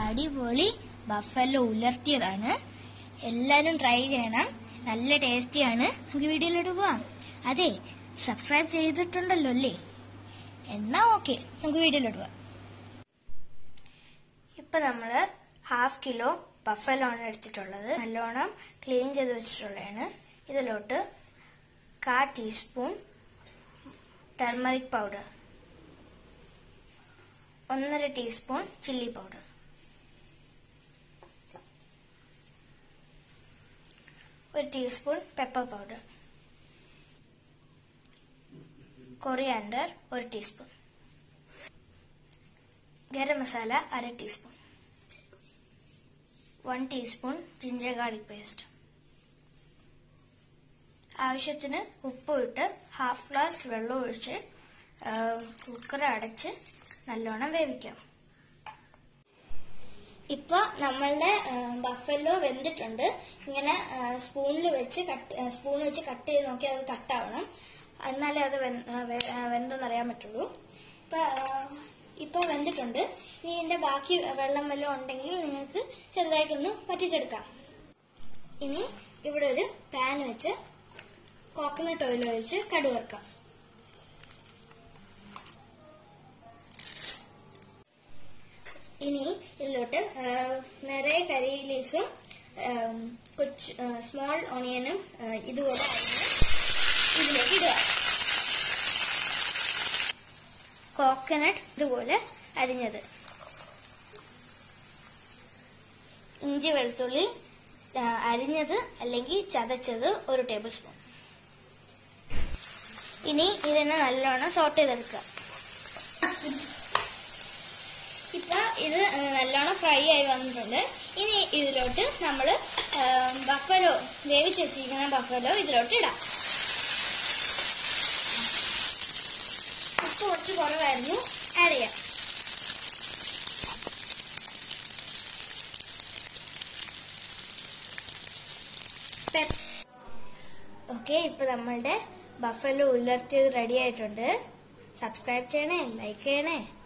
അടിപൊളി ബഫല്ലോ ഉലർത്തിയതാണ് എല്ലാരും ട്രൈ ചെയ്യണം നല്ല ടേസ്റ്റിയാണ് നമുക്ക് വീഡിയോയിലോട്ട് പോവാം അതെ സബ്സ്ക്രൈബ് ചെയ്തിട്ടുണ്ടല്ലോ അല്ലേ എന്നാ ഓക്കെ നമുക്ക് വീഡിയോയിലോട്ട് പോവാം ഇപ്പൊ നമ്മള് ഹാഫ് കിലോ ബഫല്ലോ ആണ് എടുത്തിട്ടുള്ളത് നല്ലോണം ക്ലീൻ ചെയ്ത് വെച്ചിട്ടുള്ളതാണ് ഇതിലോട്ട് കാ ടീസ്പൂൺ ടർമറിക് പൗഡർ ഒന്നര ടീസ്പൂൺ ചില്ലി പൗഡർ ഒരു ടീസ്പൂൺ പെപ്പർ പൗഡർ കൊറിയാൻഡർ ഒരു ടീസ്പൂൺ ഗരം മസാല അര teaspoon one teaspoon ginger garlic paste ആവശ്യത്തിന് ഉപ്പ് ഇട്ട് ഹാഫ് ഗ്ലാസ് വെള്ളം ഒഴിച്ച് കുക്കർ അടച്ച് നല്ലോണം വേവിക്കാം ഇപ്പൊ നമ്മളുടെ ബഫല്ലോ വെന്തിട്ടുണ്ട് ഇങ്ങനെ സ്പൂണിൽ വെച്ച് കട്ട് സ്പൂൺ വെച്ച് കട്ട് ചെയ്ത് നോക്കി അത് കട്ടാവണം എന്നാലേ അത് വെന്ത്- ആ, വെ- ആ, വെന്തെന്നറിയാൻ പറ്റുള്ളൂ ഇപ്പൊ ആ, ഇപ്പൊ വെന്തിട്ടുണ്ട് ഇനി ഇതിന്റെ ബാക്കി വെള്ളം വല്ലതും ഉണ്ടെങ്കിൽ നിങ്ങൾക്ക് ചെറുതായിട്ടൊന്ന് വറ്റിച്ചെടുക്കാം ഇനി ഇവിടെ ഒരു പാൻ വെച്ച് കോക്കനട്ട് ഓയിൽ ഒഴിച്ച് കടുക് വറുക്കാം ഇനി ഇതിലോട്ട് ആ, നിറയെ കറി ലീവ്സും കൊച്ചു സ്മോൾ ഓണിയനും ആ, ഇതുപോലെ അരിഞ്ഞ് ഇതിലേക്ക് ഇടുക കോക്കനട്ട് ഇതുപോലെ അരിഞ്ഞത് ഇഞ്ചി വെളുത്തുള്ളി ആ, അരിഞ്ഞത് അല്ലെങ്കിൽ ചതച്ചത് ഒരു ടേബിൾ സ്പൂൺ ഇനി ഇതിനെ നല്ലോണം സോട്ട് ചെയ്തെടുക്കുക ഇപ്പൊ ഇത് നല്ലോണം ഫ്രൈ ആയി വന്നിട്ടുണ്ട് ഇനി ഇതിലോട്ട് നമ്മൾ ബഫലോ വേവിച്ച് വെച്ചിരിക്കുന്ന ബഫലോ ഇതിലോട്ട് ഇടാം ഉപ്പ് കുറച്ച് കുറവായിരുന്നു ആഡ് ചെയ്യാം ഓക്കെ ഇപ്പൊ നമ്മളുടെ ബഫലോ ഉലർത്തിയത് റെഡി ആയിട്ടുണ്ട് സബ്സ്ക്രൈബ് ചെയ്യണേ ലൈക്ക് ചെയ്യണേ